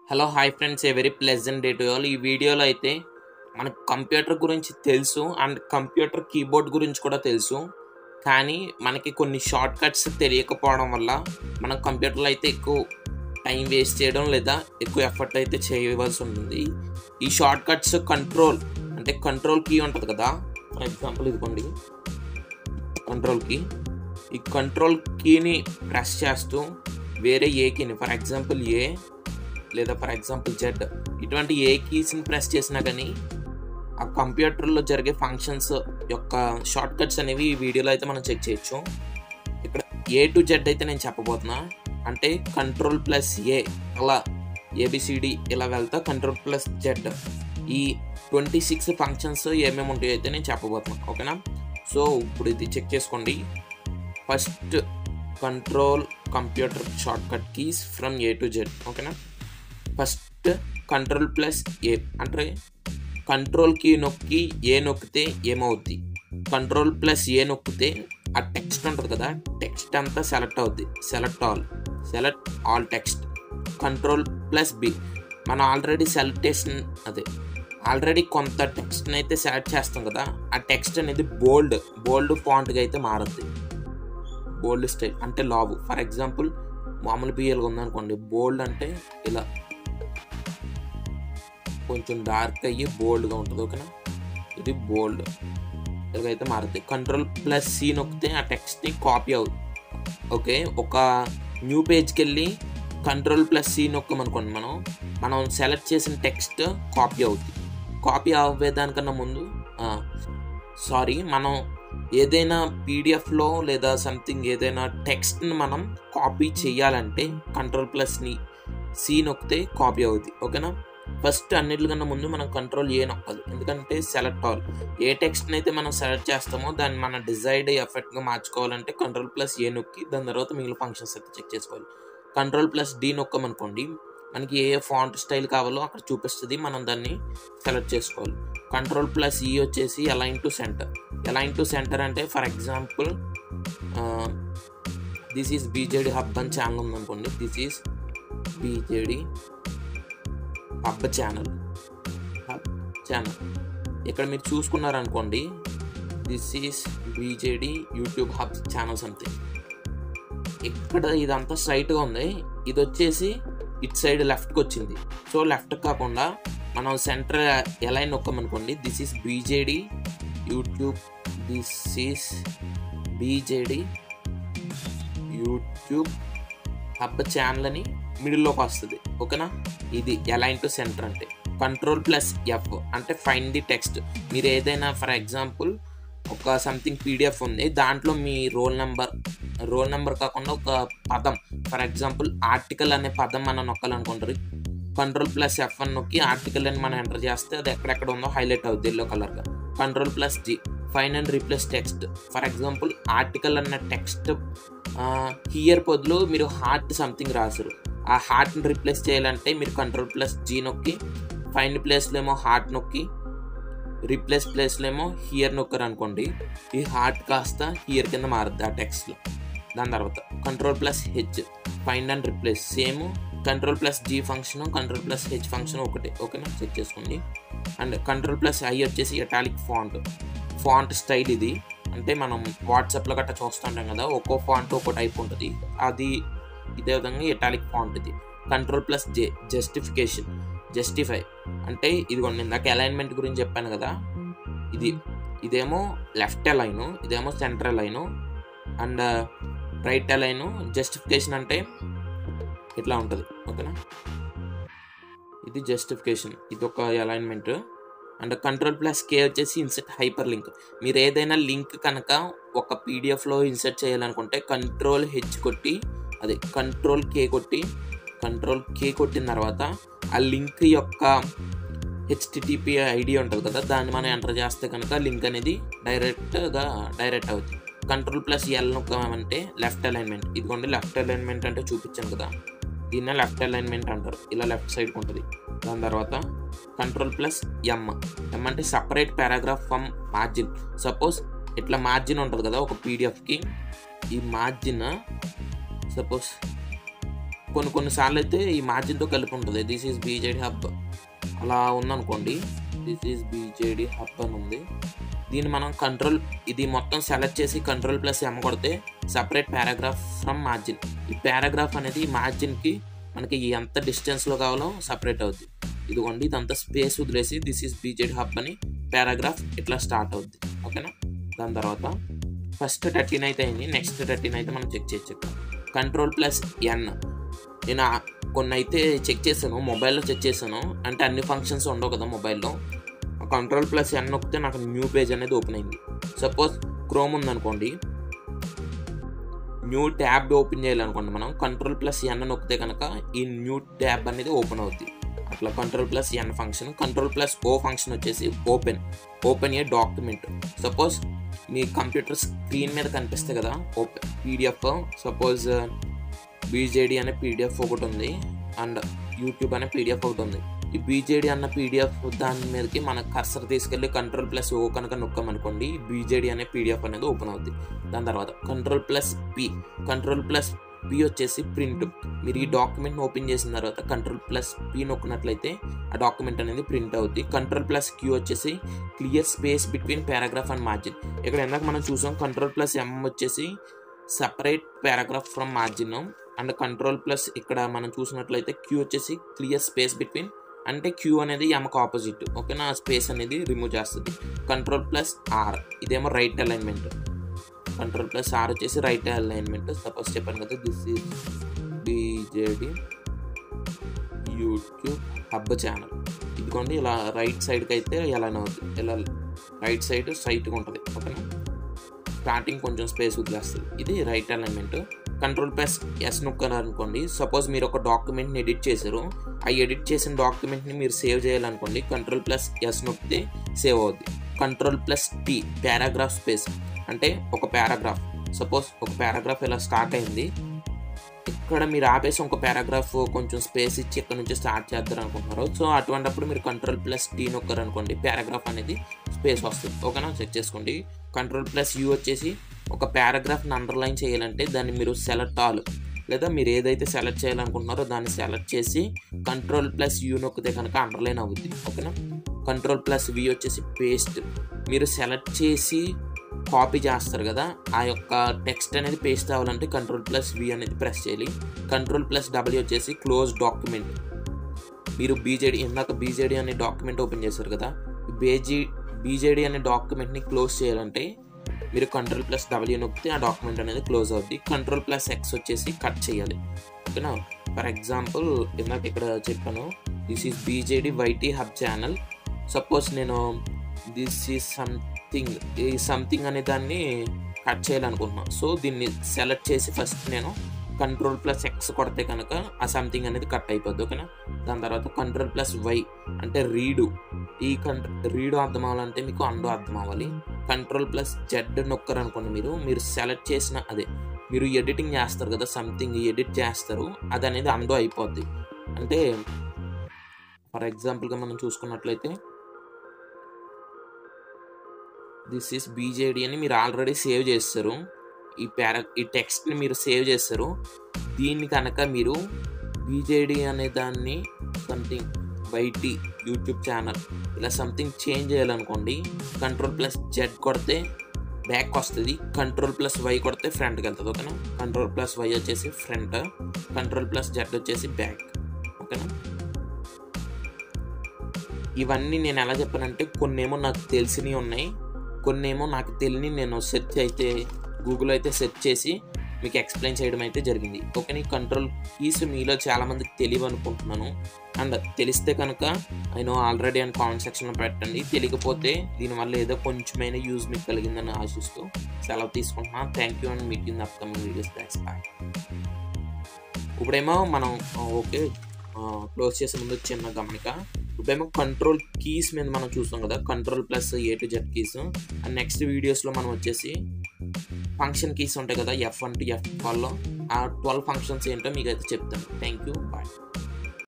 hello hi friends a very pleasant day to all ఈ వీడియోలో అయితే మనకు కంప్యూటర్ గురించి తెలుసు అండ్ కంప్యూటర్ కీబోర్డ్ గురించి కూడా తెలుసు కానీ మనకి కొన్ని షార్ట్ కట్స్ తెలియకపోవడం వల్ల మనం కంప్యూటర్లో అయితే ఎక్కువ టైం వేస్ట్ చేయడం లేదా ఎక్కువ ఎఫర్ట్ అయితే చేయవలసి ఉంటుంది ఈ షార్ట్ కట్స్ కంట్రోల్ అంటే కంట్రోల్ కీ ఉంటుంది కదా ఫర్ ఎగ్జాంపుల్ ఇదిగోండి కంట్రోల్ కీ ఈ కంట్రోల్ కీని ప్రెస్ చేస్తూ వేరే ఏ కీని ఫర్ ఎగ్జాంపుల్ ఏ లేదా ఫర్ ఎగ్జాంపుల్ జెడ్ ఇటువంటి ఏ కీస్ని ప్రెస్ చేసినా కానీ ఆ కంప్యూటర్లో జరిగే ఫంక్షన్స్ యొక్క షార్ట్ కట్స్ అనేవి ఈ వీడియోలో అయితే మనం చెక్ చేయొచ్చు ఇక్కడ ఏ టు జెడ్ అయితే నేను చెప్పబోతున్నా అంటే కంట్రోల్ ప్లస్ ఏ అలా ఏబిసిడి ఇలా వెళ్తా కంట్రోల్ ప్లస్ జెడ్ ఈ ట్వంటీ సిక్స్ ఫంక్షన్స్ ఏమేమి ఉంటాయో అయితే నేను చెప్పబోతున్నా ఓకేనా సో ఇప్పుడు ఇది చెక్ చేసుకోండి first control computer shortcut keys from A to Z ఓకేనా ఫస్ట్ కంట్రోల్ ప్లస్ ఏ అంటే కంట్రోల్ కీ నొక్కి ఏ నొక్కితే ఏమవుద్ది కంట్రోల్ ప్లస్ ఏ నొక్కితే ఆ టెక్స్ట్ ఉంటుంది కదా టెక్స్ట్ అంతా సెలెక్ట్ అవుద్ది select all select all text control plus B మనం ఆల్రెడీ సెలెక్టేషన్ అదే ఆల్రెడీ కొంత టెక్స్ట్ని అయితే సెలెక్ట్ చేస్తాం కదా ఆ టెక్స్ట్ అనేది బోల్డ్ బోల్డ్ ఫాంట్గా అయితే మారుద్ది బోల్డ్ స్టైల్ అంటే లావు ఫర్ ఎగ్జాంపుల్ మామూలు బియ్యలుగా ఉందనుకోండి బోల్డ్ అంటే ఇలా కొంచెం డార్క్ అయ్యి బోల్డ్గా ఉంటుంది ఓకేనా ఇది బోల్డ్ ఇలాగైతే మారుతుంది కంట్రోల్ ప్లస్ సి నొక్కితే ఆ టెక్స్ట్ని కాపీ అవుతుంది ఓకే ఒక న్యూ పేజ్కి వెళ్ళి కంట్రోల్ ప్లస్ సి నొక్కమనుకోండి మనం మనం సెలెక్ట్ చేసిన టెక్స్ట్ కాపీ అవుతుంది కాపీ అవ్వేదానికన్నా ముందు సారీ మనం ఏదైనా పీడిఎఫ్లో లేదా సంథింగ్ ఏదైనా టెక్స్ట్ని మనం కాపీ చేయాలంటే కంట్రోల్ ప్లస్ని సి నొక్కితే కాపీ అవుతుంది ఓకేనా ఫస్ట్ అన్నిటికన్నా ముందు మనం కంట్రోల్ ఏ నొక్కాలి ఎందుకంటే సెలెక్ట్ ఆల్ ఏ టెక్స్ట్ని అయితే మనం సెలెక్ట్ చేస్తామో దాన్ని మన డిజైర్డ్ ఎఫెక్ట్గా మార్చుకోవాలంటే కంట్రోల్ ప్లస్ ఏ నొక్కి దాని తర్వాత మిగిలిన ఫంక్షన్స్ అయితే చెక్ చేసుకోవాలి కంట్రోల్ ప్లస్ డి నొక్కమనుకోండి మనకి ఏ ఫాంట్ స్టైల్ కావాలో అక్కడ చూపిస్తుంది మనం దాన్ని సెలెక్ట్ చేసుకోవాలి కంట్రోల్ ప్లస్ ఈ వచ్చేసి align to center align to center అంటే for example this is BJD hub అని ఛానల్ ఉందనుకోండి this is BJD hub channel hub channel ఇక్కడ మీరు చూసుకున్నారనుకోండి this is BJD YouTube hub channels అంతే ఇక్కడ ఇదంతా స్ట్రైట్గా ఉంది ఇది వచ్చేసి ఇట్ సైడ్ లెఫ్ట్కి వచ్చింది సో లెఫ్ట్ కాకుండా మనం సెంటర్ ఎలా నొక్కమనుకోండి this is BJD YouTube this is BJD YouTube hub channel అని మిడిల్లోకి వస్తుంది ఓకేనా ఇది అలైన్ టు సెంటర్ అంటే కంట్రోల్ ప్లస్ ఎఫ్ అంటే ఫైన్ ది టెక్స్ట్ మీరు ఏదైనా ఫర్ ఎగ్జాంపుల్ ఒక సంథింగ్ పీడిఎఫ్ ఉంది దాంట్లో మీ రోల్ నెంబర్ రోల్ నెంబర్ కాకుండా ఒక పదం ఫర్ ఎగ్జాంపుల్ ఆర్టికల్ అనే పదం మనం నొక్కాలనుకుంటారు కంట్రోల్ ప్లస్ ఎఫ్ అని నొక్కి ఆర్టికల్ అని మనం ఎంటర్ చేస్తే అది ఎక్కడెక్కడ ఉందో హైలైట్ అవుద్ది ఎల్లో కలర్గా control plus G find and replace text for example article అన్న టెక్స్ట్ హియర్ బదులు మీరు హార్ట్ సంథింగ్ రాసారు ఆ హార్ట్ని రీప్లేస్ చేయాలంటే మీరు కంట్రోల్ ప్లస్ జీ నొక్కి ఫైన్ ప్లేస్లో ఏమో హార్ట్ నొక్కి రీప్లేస్ ప్లేస్లో ఏమో హియర్ నొక్కరు అనుకోండి ఈ హార్ట్ కాస్త హియర్ కింద మారుద్ది ఆ టెక్స్ట్లో దాని తర్వాత control plus H find and replace same control plus G function control plus H function ఒకటే ఓకేనా చెక్ చేసుకోండి అండ్ కంట్రోల్ ప్లస్ ఐ వచ్చేసి ఎటాలిక్ ఫాంట్ ఫాంట్ స్టైల్ ఇది అంటే మనం వాట్సాప్లో గట్రా చూస్తుంటాం కదా ఒక్కో ఫాంట్ ఒక్కో టైప్ ఉంటుంది అది ఇదే విధంగా ఎటాలిక్ ఫాంట్ ఇది control plus J justification justify అంటే ఇదిగోండి ఇందాక అలైన్మెంట్ గురించి చెప్పాను కదా ఇది ఇదేమో లెఫ్ట్ అలైను ఇదేమో center align and right align justification అంటే ఇట్లా ఉంటుంది ఓకేనా ఇది జస్టిఫికేషన్ ఇది ఒక alignment and control plus K వచ్చేసి ఇన్సెట్ హైపర్ లింక్ మీరు ఏదైనా లింక్ కనుక ఒక పీడిఎఫ్లో ఇన్సర్ట్ చేయాలనుకుంటే కంట్రోల్ హెచ్ కొట్టి అదే కంట్రోల్ కే కొట్టి కంట్రోల్ కే కొట్టిన తర్వాత ఆ లింక్ యొక్క హెచ్టిటిపి ఐడి ఉంటుంది కదా దాన్ని మనం ఎంటర్ చేస్తే కనుక లింక్ అనేది డైరెక్ట్గా డైరెక్ట్ అవుతుంది కంట్రోల్ ప్లస్ ఎల్ నొక్కమంటే లెఫ్ట్ అలైన్మెంట్ ఇదిగోండి లెఫ్ట్ అలైన్మెంట్ అంటే చూపించాను కదా దీన్నే లెఫ్ట్ అలైన్మెంట్ అంటారు ఇలా లెఫ్ట్ సైడ్కి ఉంటుంది దాని తర్వాత కంట్రోల్ ప్లస్ ఎమ్ ఎమ్ అంటే separate paragraph from margin suppose ఇట్లా మార్జిన్ ఉంటుంది కదా ఒక పీడిఎఫ్కి ఈ మార్జిన్ సపోజ్ కొన్ని కొన్నిసార్లు అయితే ఈ మార్జిన్తో కలిపి ఉంటుంది దిస్ ఈజ్ బీజేడి హబ్ అలా ఉందనుకోండి దిస్ ఈజ్ బీజేడి హబ్ అని ఉంది దీన్ని మనం కంట్రోల్ ఇది మొత్తం సెలెక్ట్ చేసి కంట్రోల్ ప్లస్ ఎమ్ కొడితే సపరేట్ పారాగ్రాఫ్ ఫ్రమ్ మార్జిన్ ఈ పారాగ్రాఫ్ అనేది ఈ మార్జిన్కి మనకి ఎంత డిస్టెన్స్లో కావాలో సపరేట్ అవుద్ది ఇదిగోండి ఇదంతా స్పేస్ వదిలేసి దిస్ ఈజ్ బీజేడ్ హబ్ అని పారాగ్రాఫ్ ఇట్లా స్టార్ట్ అవుద్ది ఓకేనా దాని తర్వాత ఫస్ట్ థర్టీన్ అయితే అయింది నెక్స్ట్ థర్టీన్ అయితే మనం చెక్ చేయొచ్చు కంట్రోల్ ప్లస్ ఎన్ నేను ఆ- కొన్ని అయితే చెక్ చేశాను మొబైల్లో చెక్ చేశాను అంటే అన్ని ఫంక్షన్స్ ఉండవు కదా మొబైల్లో కంట్రోల్ ప్లస్ ఎన్ నొక్కితే నాకు న్యూ పేజ్ అనేది ఓపెన్ అయింది సపోజ్ క్రోమ్ ఉందనుకోండి న్యూ ట్యాబ్ ఓపెన్ చేయాలనుకోండి మనం కంట్రోల్ ప్లస్ ఎన్ నొక్కితే కనుక ఈ న్యూ ట్యాబ్ అనేది ఓపెన్ అవుద్ది అట్లా control plus N function control plus O function వచ్చేసి open open a document suppose మీ కంప్యూటర్ స్క్రీన్ మీద కనిపిస్తే కదా ఓపెన్ పీడిఎఫ్ సపోజ్ బీజేడి అనే పీడిఎఫ్ ఒకటి ఉంది అండ్ యూట్యూబ్ అనే పీడిఎఫ్ ఒకటి ఉంది ఈ బీజేడి అన్న పీడిఎఫ్ దాని మీదకి మన కర్సర్ తీసుకెళ్ళి కంట్రోల్ ప్లస్ ఓ కనుక నొక్కామనుకోండి బీజేడి అనే పీడిఎఫ్ అనేది ఓపెన్ అవుద్ది దాని తర్వాత control plus P control plus P వచ్చేసి ప్రింట్ మీరు ఈ డాక్యుమెంట్ని ఓపెన్ చేసిన తర్వాత కంట్రోల్ ప్లస్ పి నొక్కినట్లయితే ఆ డాక్యుమెంట్ అనేది ప్రింట్ అవుద్ది కంట్రోల్ ప్లస్ క్యూ వచ్చేసి clear space between paragraph and margin ఇక్కడ ఇందాక మనం చూసాం కంట్రోల్ ప్లస్ ఎం వచ్చేసి separate paragraph from margin and control plus ఇక్కడ మనం చూసినట్లయితే క్యూ వచ్చేసి క్లియర్ స్పేస్ బిట్వీన్ అంటే క్యూ అనేది ఎమకు ఆపోజిట్ ఓకేనా ఆ స్పేస్ అనేది రిమూవ్ చేస్తుంది కంట్రోల్ ప్లస్ ఆర్ ఇదేమో right alignment control plus R వచ్చేసి రైట్ అలైన్మెంట్ సపోజ్ చెప్పాను కదా this is BJD YouTube hub channel ఇదిగోండి ఇలా రైట్ సైడ్కి అయితే ఎలానే అవుతుంది ఇలా రైట్ సైడ్ స్ట్రైట్గా ఉంటుంది ఓకేనా స్టార్టింగ్ కొంచెం స్పేస్ వదిలేస్తుంది ఇది right alignment control plus S నొక్కారు అనుకోండి సపోజ్ మీరు ఒక డాక్యుమెంట్ని ఎడిట్ చేశారు ఆ ఎడిట్ చేసిన డాక్యుమెంట్ని మీరు సేవ్ చేయాలనుకోండి కంట్రోల్ ప్లస్ ఎస్ నొక్కితే సేవ్ అవుద్ది control plus T paragraph space అంటే ఒక పారాగ్రాఫ్ సపోజ్ ఒక పారాగ్రాఫ్ ఇలా స్టార్ట్ అయింది ఇక్కడ మీరు ఆపేసి ఒక పారాగ్రాఫ్ కొంచెం స్పేస్ ఇచ్చి ఇక్కడ నుంచి స్టార్ట్ చేద్దారు అనుకుంటున్నారు సో అటువంటిప్పుడు మీరు కంట్రోల్ ప్లస్ టీ నొక్కరు అనుకోండి పారాగ్రాఫ్ అనేది స్పేస్ వస్తుంది ఓకేనా చెక్ చేసుకోండి కంట్రోల్ ప్లస్ యూ వచ్చేసి ఒక పారాగ్రాఫ్ని అండర్లైన్ చేయాలంటే దాన్ని మీరు సెలెక్ట్ ఆల్ లేదా మీరు ఏదైతే సెలెక్ట్ చేయాలనుకుంటున్నారో దాన్ని సెలెక్ట్ చేసి కంట్రోల్ ప్లస్ యూ నొక్కితే కనుక అండర్లైన్ అవుద్ది ఓకేనా కంట్రోల్ ప్లస్ వి వచ్చేసి పేస్ట్ మీరు సెలెక్ట్ చేసి కాపీ చేస్తారు కదా ఆ యొక్క టెక్స్ట్ అనేది పేస్ట్ అవ్వాలంటే కంట్రోల్ ప్లస్ వి అనేది ప్రెస్ చేయాలి కంట్రోల్ ప్లస్ డబ్ల్యూ వచ్చేసి క్లోజ్ డాక్యుమెంట్ మీరు బీజేడీ ఇందాక బీజేడీ అనే డాక్యుమెంట్ ఓపెన్ చేశారు కదా బేజీ బీజేడీ అనే డాక్యుమెంట్ని క్లోజ్ చేయాలంటే మీరు కంట్రోల్ ప్లస్ డబ్ల్యూ నొక్కితే ఆ డాక్యుమెంట్ అనేది క్లోజ్ అవుద్ది కంట్రోల్ ప్లస్ ఎక్స్ వచ్చేసి కట్ చేయాలి ఓకేనా ఫర్ ఎగ్జాంపుల్ ఇందాక ఇక్కడ చెప్పాను this is BJD YT hub channel suppose నేను దిస్ ఈజ్ సంథింగ్ ఈ సంథింగ్ అనే దాన్ని కట్ చేయాలనుకుంటున్నాను సో దీన్ని సెలెక్ట్ చేసి ఫస్ట్ నేను కంట్రోల్ ప్లస్ ఎక్స్ కొడితే కనుక ఆ సంథింగ్ అనేది కట్ అయిపోద్ది ఓకేనా దాని తర్వాత కంట్రోల్ ప్లస్ వై అంటే రీడు ఈ కంట్ర రీడు అర్థం అవ్వాలంటే మీకు అండు అర్థం అవ్వాలి కంట్రోల్ ప్లస్ జెడ్ నొక్కరు అనుకోండి మీరు మీరు సెలెక్ట్ చేసిన అదే మీరు ఎడిటింగ్ చేస్తారు కదా సంథింగ్ ఎడిట్ చేస్తారు అది అనేది అందో అయిపోద్ది అంటే ఫర్ ఎగ్జాంపుల్గా మనం చూసుకున్నట్లయితే దిస్ ఈస్ బీజేడి అని మీరు ఆల్రెడీ సేవ్ చేస్తారు ఈ పారా ఈ టెక్స్ట్ని మీరు సేవ్ చేస్తారు దీన్ని కనుక మీరు బీజేడి అనే దాన్ని సంథింగ్ వైటీ యూట్యూబ్ ఛానల్ ఇలా సంథింగ్ చేంజ్ చేయాలనుకోండి కంట్రోల్ ప్లస్ జెడ్ కొడితే బ్యాక్ వస్తుంది కంట్రోల్ ప్లస్ వై కొడితే ఫ్రంట్కి వెళ్తుంది ఓకేనా కంట్రోల్ ప్లస్ వై వచ్చేసి ఫ్రంట్ కంట్రోల్ ప్లస్ జెడ్ వచ్చేసి బ్యాక్ ఓకేనా ఇవన్నీ నేను ఎలా చెప్పానంటే కొన్నేమో నాకు తెలిసినవి ఉన్నాయి కొన్నేమో నాకు తెలియని నేను సెర్చ్ అయితే గూగుల్ అయితే సెర్చ్ చేసి మీకు ఎక్స్ప్లెయిన్ చేయడం అయితే జరిగింది ఓకే నీ కంట్రోల్ కీస్ మీలో చాలామందికి తెలియదు అనుకుంటున్నాను అండ్ తెలిస్తే కనుక నేను ఆల్రెడీ అని కామెంట్ సెక్షన్లో పెట్టండి తెలియకపోతే దీనివల్ల ఏదో కొంచెమైనా యూజ్ మీకు కలిగిందని ఆశిస్తూ సెలవు తీసుకుంటున్నాను thank you and meet in upcoming videos thanks bye ఇప్పుడేమో మనం ఓకే క్లోజ్ చేసే ముందు చిన్న గమనిక ఇప్పుడేమో కంట్రోల్ కీస్ మీద మనం చూస్తాం కదా control plus A to Z keys and next వీడియోస్లో మనం వచ్చేసి ఫంక్షన్ కీస్ ఉంటాయి కదా ఎఫ్ వన్ టు ఎఫ్ ట్వెల్వ్లో ఆ ట్వెల్వ్ ఫంక్షన్స్ ఏంటో మీకు అయితే చెప్తాను థ్యాంక్ యూ బాయ్